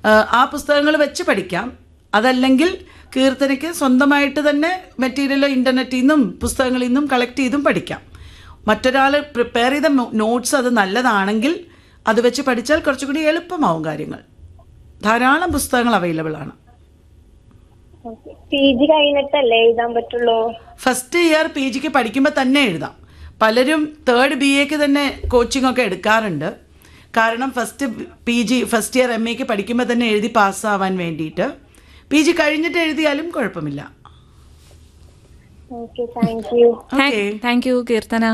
ആ, ആ പുസ്തകങ്ങൾ വെച്ച് പഠിക്കാം അതല്ലെങ്കിൽ കീർത്തനയ്ക്ക് സ്വന്തമായിട്ട് തന്നെ മെറ്റീരിയൽ ഇൻ്റർനെറ്റിൽ നിന്നും പുസ്തകങ്ങളിൽ നിന്നും കളക്ട് ചെയ്തും പഠിക്കാം മറ്റൊരാൾ പ്രിപ്പയർ ചെയ്ത നോട്ട്സ് അത് നല്ലതാണെങ്കിൽ അത് വെച്ച് പഠിച്ചാൽ കുറച്ചുകൂടി എളുപ്പമാവും കാര്യങ്ങൾ ധാരാളം പുസ്തകങ്ങൾ അവൈലബിൾ ആണ് പി ജി കഴിഞ്ഞിട്ടല്ലേ എഴുതാൻ പറ്റുള്ളൂ ഫസ്റ്റ് ഇയർ പി ജിക്ക് പഠിക്കുമ്പോൾ തന്നെ എഴുതാം പലരും തേർഡ് ബി എക്ക് തന്നെ കോച്ചിങ് ഒക്കെ എടുക്കാറുണ്ട് കാരണം first P G first year M എക്ക് പഠിക്കുമ്പോൾ തന്നെ എഴുതി പാസ്സാവാൻ വേണ്ടിയിട്ട് പി ജി കഴിഞ്ഞിട്ട് എഴുതിയാലും കുഴപ്പമില്ല okay thank you okay thank you Keerthana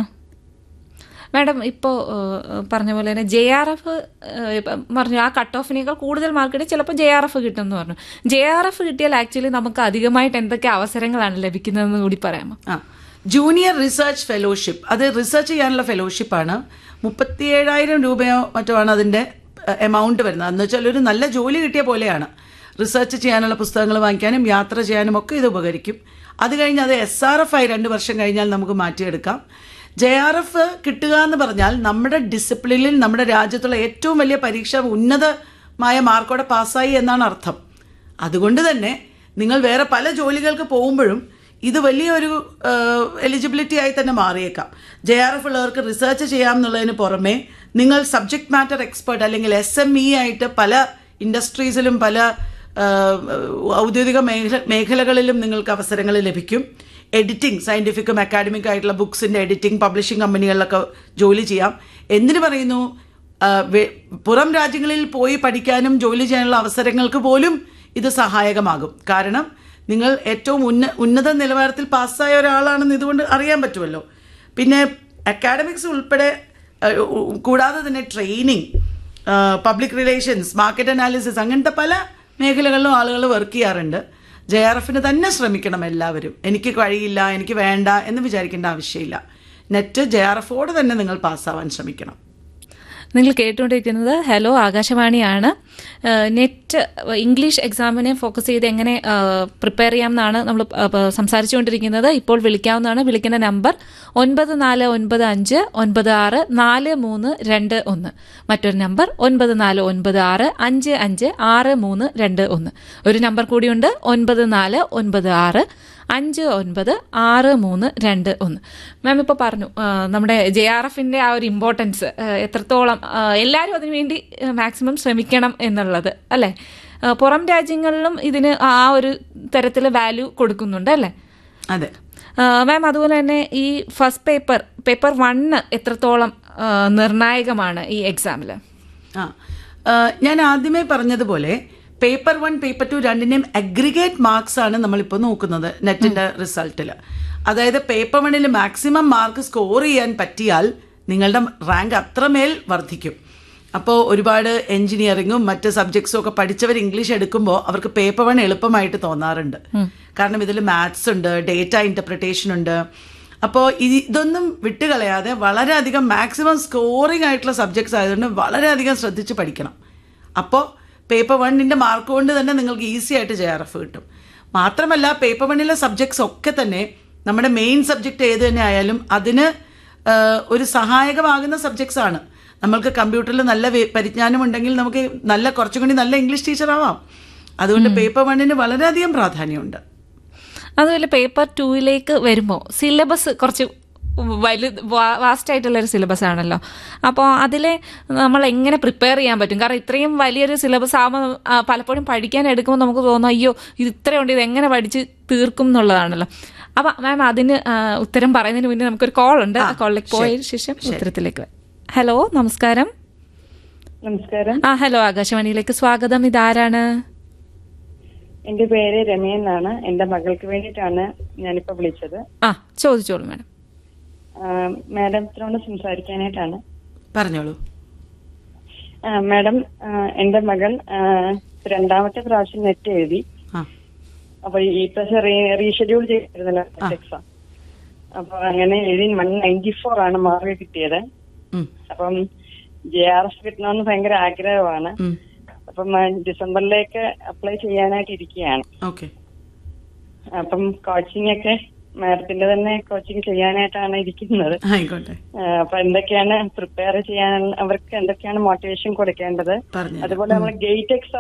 madam ഇപ്പോൾ പറഞ്ഞ പോലെ തന്നെ ജെ ആർ എഫ് പറഞ്ഞു ആ കട്ട് ഓഫിനേക്കാൾ കൂടുതൽ മാർക്ക് കിട്ടി ചിലപ്പോൾ ജെ ആർ എഫ് കിട്ടും എന്ന് പറഞ്ഞു ജെ ആർ എഫ് കിട്ടിയാൽ ആക്ച്വലി നമുക്ക് അധികമായിട്ട് എന്തൊക്കെ അവസരങ്ങളാണ് ലഭിക്കുന്നതെന്ന് കൂടി പറയാമോ ആ ജൂനിയർ റിസർച്ച് ഫെലോഷിപ്പ് അത് റിസർച്ച് ചെയ്യാനുള്ള ഫെലോഷിപ്പാണ് മുപ്പത്തി ഏഴായിരം രൂപയോ മറ്റോ ആണ് അതിൻ്റെ എമൗണ്ട് വരുന്നത് എന്ന് വെച്ചാൽ ഒരു നല്ല ജോലി കിട്ടിയ പോലെയാണ് റിസർച്ച് ചെയ്യാനുള്ള പുസ്തകങ്ങൾ വാങ്ങിക്കാനും യാത്ര ചെയ്യാനും ഒക്കെ ഇത് ഉപകരിക്കും അത് കഴിഞ്ഞ് അത് എസ് ആർ എഫ് ആയി രണ്ട് വർഷം കഴിഞ്ഞാൽ നമുക്ക് മാറ്റിയെടുക്കാം ജെ ആർ എഫ് കിട്ടുക എന്ന് പറഞ്ഞാൽ നമ്മുടെ ഡിസിപ്ലിനിൽ നമ്മുടെ രാജ്യത്തുള്ള ഏറ്റവും വലിയ പരീക്ഷ ഉന്നതമായ മാർക്കോടെ പാസ്സായി എന്നാണ് അർത്ഥം അതുകൊണ്ട് തന്നെ നിങ്ങൾ വേറെ പല ജോലികൾക്ക് പോകുമ്പോഴും ഇത് വലിയൊരു എലിജിബിലിറ്റി ആയി തന്നെ മാറിയേക്കാം ജെ ആർ എഫ് ഉള്ളവർക്ക് റിസർച്ച് ചെയ്യാം എന്നുള്ളതിന് പുറമെ നിങ്ങൾ സബ്ജക്ട് മാറ്റർ എക്സ്പേർട്ട് അല്ലെങ്കിൽ എസ് എം ഇ ആയിട്ട് പല ഇൻഡസ്ട്രീസിലും പല ആ, ഔദ്യോഗിക മേഖല മേഖലകളിലും നിങ്ങൾക്ക് അവസരങ്ങൾ ലഭിക്കും എഡിറ്റിംഗ് സയന്റിഫിക്കും അക്കാഡമിക് ആയിട്ടുള്ള ബുക്സിന്റെ എഡിറ്റിംഗ് പബ്ലിഷിംഗ് കമ്പനികളിലൊക്കെ ജോലി ചെയ്യാം എന്തിനു പറയുന്നു ആ, വെ- പുറം രാജ്യങ്ങളിൽ പോയി പഠിക്കാനും ജോലി ചെയ്യാനുള്ള അവസരങ്ങൾക്ക് പോലും ഇത് സഹായകമാകും കാരണം നിങ്ങൾ ഏറ്റവും ഉന്ന ഉന്നത നിലവാരത്തിൽ പാസ്സായ ഒരാളാണെന്ന് ഇതുകൊണ്ട് അറിയാൻ പറ്റുമല്ലോ പിന്നെ അക്കാഡമിക്സ് ഉൾപ്പെടെ ആ, ഉ- കൂടാതെ തന്നെ training public relations market analysis അങ്ങനത്തെ പല മേഖലകളിലും ആളുകൾ വർക്ക് ചെയ്യാറുണ്ട് ജെ ആർ എഫിന് തന്നെ ശ്രമിക്കണം എല്ലാവരും എനിക്ക് കഴിയില്ല എനിക്ക് വേണ്ട എന്ന് വിചാരിക്കേണ്ട ആവശ്യമില്ല നെറ്റ് ജെ ആർ എഫോട് തന്നെ നിങ്ങൾ പാസ്സാവാൻ ശ്രമിക്കണം നിങ്ങൾ കേട്ടുകൊണ്ടിരിക്കുന്നത് ഹലോ ആകാശവാണിയാണ് ഏഹ് നെറ്റ് ഇംഗ്ലീഷ് എക്സാമിനെ ഫോക്കസ് ചെയ്ത് എങ്ങനെ പ്രിപ്പയർ ചെയ്യാമെന്നാണ് നമ്മൾ സംസാരിച്ചുകൊണ്ടിരിക്കുന്നത് ഇപ്പോൾ വിളിക്കാവുന്നതാണ് വിളിക്കുന്ന നമ്പർ ഒൻപത് നാല് ഒൻപത് അഞ്ച് ഒൻപത് ആറ് നാല് മൂന്ന് രണ്ട് ഒന്ന് മറ്റൊരു നമ്പർ ഒൻപത് നാല് ഒൻപത് ആറ് അഞ്ച് അഞ്ച് ആറ് മൂന്ന് രണ്ട് ഒന്ന് ഒരു നമ്പർ കൂടിയുണ്ട് ഒൻപത് നാല് ഒൻപത് ആറ് അഞ്ച് ഒൻപത് ആറ് മൂന്ന് രണ്ട് ഒന്ന് മാം ഇപ്പോൾ പറഞ്ഞു ആ, നമ്മുടെ ജെ ആർ എഫിന്റെ ആ ഒരു ഇമ്പോർട്ടൻസ് എത്രത്തോളം ആ, എല്ലാവരും അതിനുവേണ്ടി മാക്സിമം ശ്രമിക്കണം എന്നുള്ളത് അല്ലേ ആ, പുറം രാജ്യങ്ങളിലും ഇതിന് ആ ഒരു തരത്തിൽ വാല്യൂ കൊടുക്കുന്നുണ്ട് അല്ലേ അതെ മാം അതുപോലെ തന്നെ ഈ ഫസ്റ്റ് പേപ്പർ പേപ്പർ വണ്ണ് എത്രത്തോളം ആ, നിർണായകമാണ് ഈ എക്സാമിൽ ആ ആ, ഞാൻ ആദ്യമേ പറഞ്ഞതുപോലെ പേപ്പർ വൺ പേപ്പർ ടു രണ്ടിൻ്റെയും അഗ്രിഗേറ്റ് മാർക്സ് ആണ് നമ്മളിപ്പോൾ നോക്കുന്നത് നെറ്റിന്റെ റിസൾട്ടിൽ അതായത് പേപ്പർ വണ്ണിൽ മാക്സിമം മാർക്ക് സ്കോർ ചെയ്യാൻ പറ്റിയാൽ നിങ്ങളുടെ റാങ്ക് അത്രമേൽ വർദ്ധിക്കും അപ്പോൾ ഒരുപാട് എഞ്ചിനീയറിങ്ങും മറ്റ് സബ്ജക്ട്സും ഒക്കെ പഠിച്ചവർ ഇംഗ്ലീഷ് എടുക്കുമ്പോൾ അവർക്ക് പേപ്പർ വൺ എളുപ്പമായിട്ട് തോന്നാറുണ്ട് കാരണം ഇതിൽ മാത്സ് ഉണ്ട് ഡേറ്റ ഇന്റർപ്രിട്ടേഷൻ ഉണ്ട് അപ്പോൾ ഇതൊന്നും വിട്ടുകളയാതെ വളരെയധികം മാക്സിമം സ്കോറിംഗ് ആയിട്ടുള്ള സബ്ജക്ട്സ് ആയതുകൊണ്ട് വളരെയധികം ശ്രദ്ധിച്ച് പഠിക്കണം അപ്പോൾ പേപ്പർ വണ്ണിൻ്റെ മാർക്ക് കൊണ്ട് തന്നെ നിങ്ങൾക്ക് ഈസി ആയിട്ട് ജെ ആർ എഫ് കിട്ടും മാത്രമല്ല പേപ്പർ വണ്ണിലെ സബ്ജക്ട്സ് ഒക്കെ തന്നെ നമ്മുടെ മെയിൻ സബ്ജക്റ്റ് ഏത് തന്നെ ആയാലും അതിന് ആ, ഒരു സഹായകമാകുന്ന സബ്ജക്ട്സ് ആണ് നമ്മൾക്ക് കമ്പ്യൂട്ടറിൽ നല്ല വി- പരിജ്ഞാനം ഉണ്ടെങ്കിൽ നമുക്ക് നല്ല കുറച്ചും കൂടി നല്ല ഇംഗ്ലീഷ് ടീച്ചർ ആവാം അതുകൊണ്ട് പേപ്പർ വണ്ണിന് വളരെയധികം പ്രാധാന്യമുണ്ട് അതുപോലെ പേപ്പർ ടൂയിലേക്ക് വരുമ്പോൾ സിലബസ് കുറച്ച് വലു വാസ്റ്റ് ആയിട്ടുള്ള ഒരു സിലബസ് ആണല്ലോ അപ്പോൾ അതിലെ നമ്മൾ എങ്ങനെ പ്രിപ്പയർ ചെയ്യാൻ പറ്റും കാരണം ഇത്രയും വലിയൊരു സിലബസ് ആകുമ്പോൾ ആ, പലപ്പോഴും പഠിക്കാൻ എടുക്കുമ്പോൾ നമുക്ക് തോന്നും അയ്യോ ഇത് ഇത്രയുണ്ട് ഇത് എങ്ങനെ പഠിച്ച് തീർക്കും എന്നുള്ളതാണല്ലോ അപ്പൊ മാം അതിന് ആ, ഉത്തരം പറയുന്നതിന് മുന്നേ നമുക്കൊരു കോൾ ഉണ്ട് ആ കോളിലേക്ക് പോയ ശേഷം ഉത്തരത്തിലേക്ക് വരാം ഹലോ നമസ്കാരം നമസ്കാരം ആ ഹലോ ആകാശവാണിയിലേക്ക് സ്വാഗതം ഇതാരാണ് എന്റെ പേര് രമയ എന്നാണ് എന്റെ മകൾക്ക് വേണ്ടിയിട്ടാണ് ഞാനിപ്പോ വിളിച്ചത് ആ ചോദിച്ചോളൂ മാഡം ആ, മാഡത്തിനോട് സംസാരിക്കാനായിട്ടാണ് പറഞ്ഞോളൂ ആ, മാഡം ആ, എന്റെ മകൾ ആ, രണ്ടാമത്തെ പ്രാവശ്യം നെറ്റ് എഴുതി ആ അപ്പൊ ഈ പ്രാവശ്യം റീഷെഡ്യൂൾ ചെയ്തിരുന്നല്ലോ എക്സാം അപ്പൊ അങ്ങനെ എഴുതി വൺ നയൻറ്റി ഫോർ ആണ് മാർക്ക് കിട്ടിയത് ഉം, അപ്പം ജെ ആർ എഫ് കിട്ടണമെന്ന് ഭയങ്കര ആഗ്രഹമാണ് ഉം. അപ്പം ആ, ഡിസംബറിലേക്ക് അപ്ലൈ ചെയ്യാനായിട്ട് ഇരിക്കുകയാണ് ഓക്കെ അപ്പം കോച്ചിങ് ഒക്കെ മാഡത്തിന്റെ തന്നെ കോച്ചിങ് ചെയ്യാനായിട്ടാണ് ഇരിക്കുന്നത് ആയിക്കോട്ടെ ആ, അപ്പൊ എന്തൊക്കെയാണ് പ്രിപ്പയർ ചെയ്യാൻ അവർക്ക് എന്തൊക്കെയാണ് മോട്ടിവേഷൻ കൊടുക്കേണ്ടത് പറഞ്ഞു അതുപോലെ നമ്മൾ ഗേറ്റ് എക്സാം